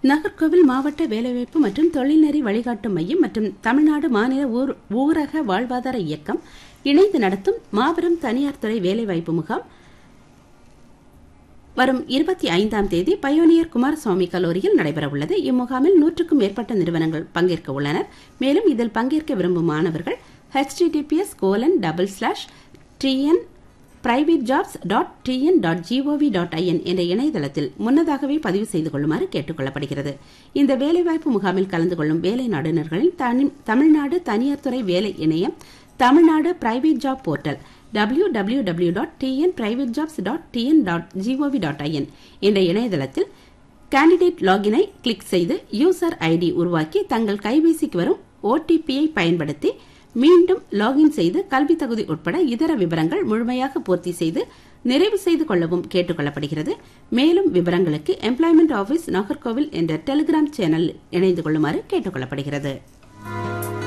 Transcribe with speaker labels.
Speaker 1: நாகர்கோவில் மாவட்ட வேலைவாய்ப்பு மற்றும் தொழில்நெறி வழிகாட்டு மையம் மற்றும் தமிழ்நாடு மாநில ஊர்- ஊரக வாழ்வாதார இயக்கம் இணைந்து நடத்தும் மாபெரும் தனியார் துறை வேலைவாய்ப்பு முகாம் வரும் இருபத்தி ஐந்தாம் தேதி பயோனியர் குமாரசுவாமி கல்லூரியில் நடைபெறவுள்ளது இம்முகாமில் நூற்றுக்கும் மேற்பட்ட நிறுவனங்கள் பங்கேற்க உள்ளனர் மேலும் இதில் பங்கேற்க விரும்பும் மாணவர்கள் https colon double slash TN private jobs dot TN dot GOV dot IN என்ற இணையதளத்தில் முன்னதாகவே பதிவு செய்து கொள்ளுமாறு கேட்டுக் கொள்ளப்படுகிறது இந்த வேலைவாய்ப்பு முகாமில் கலந்து கொள்ளும் வேலை நாடுநர்களின் தனி- தமிழ்நாடு தனியார் துறை வேலை இணையம் Tamil Nadu private job portal W W W dot TN private jobs dot TN dot GOV dot IN என்ற இணையதளத்தில் கேண்டிடேட் லாகினை கிளிக் செய்து யூசர் ஐடி உருவாக்கி தங்கள் கைபேசிக்கு வரும் ஓடிபியை பயன்படுத்தி மீண்டும் லாகின் செய்து கல்வி தகுதி உட்பட இதர விவரங்கள் முழுமையாக பூர்த்தி செய்து நிறைவு செய்து கொள்ளவும் கேட்டுக் கொள்ளப்படுகிறது மேலும் விவரங்களுக்கு எம்ப்ளாய்மெண்ட் ஆபீஸ் நாகர்கோவில் என்ற டெலிகிராம் சேனல் இணைந்து கொள்ளுமாறு கேட்டுக் கொள்ளப்படுகிறது